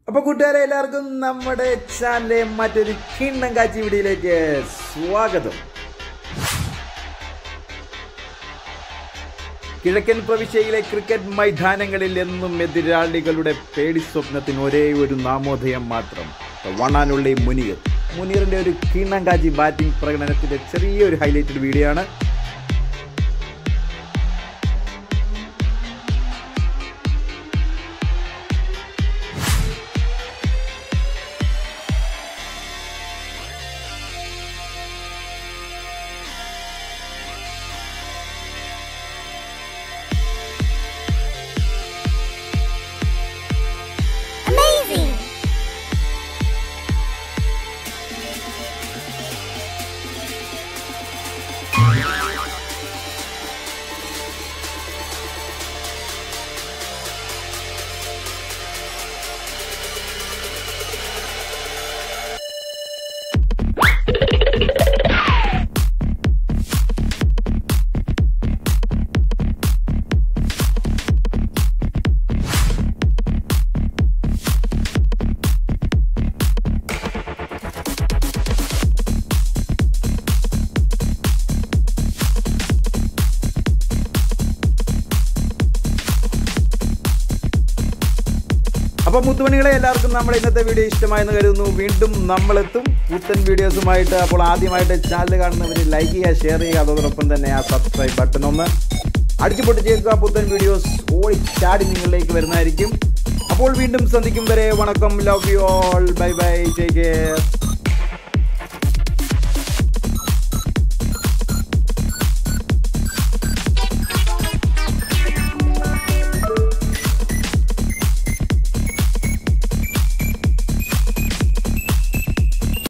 അപ്പൊ കൂട്ടുകാരെ എല്ലാവർക്കും നമ്മുടെ ചാനലിലെ മറ്റൊരു കിണ്ണം കാച്ചി വീഡിയോയിലേക്ക് സ്വാഗതം കിഴക്കൻ പ്രവിശ്യയിലെ ക്രിക്കറ്റ് മൈതാനങ്ങളിൽ എന്നും എതിരാളികളുടെ പേടി സ്വപ്നത്തിന് ഒരേ ഒരു നാമോദയം മാത്രം വണ്ണാനുള്ള മുനീർ മുനീറിന്റെ ഒരു കിണ്ണം കാച്ചി ബാറ്റിംഗ് പ്രകടനത്തിന്റെ ചെറിയൊരു ഹൈലൈറ്റഡ് വീഡിയോ ആണ് Amazing! അപ്പൊ മുത്തുമണികളെ എല്ലാവർക്കും നമ്മുടെ ഇന്നത്തെ വീഡിയോ ഇഷ്ടമായെന്ന് കരുതുന്നു വീണ്ടും നമ്മളെത്തും പുത്തൻ വീഡിയോസുമായിട്ട് അപ്പോൾ ആദ്യമായിട്ട് ചാനൽ കാണുന്നവർ ലൈക്ക് ചെയ്യുക ഷെയർ ചെയ്യുക അതോടൊപ്പം തന്നെ ആ സബ്സ്ക്രൈബ് ബട്ടൺ ഒന്ന് അടിച്ചു പൊട്ടിച്ചേക്കുക പുത്തൻ വീഡിയോസ് ഓടി ചാടി നിങ്ങളിലേക്ക് വരുന്നതായിരിക്കും അപ്പോൾ വീണ്ടും സന്ധിക്കും വരെ വണക്കം love you all bye bye take care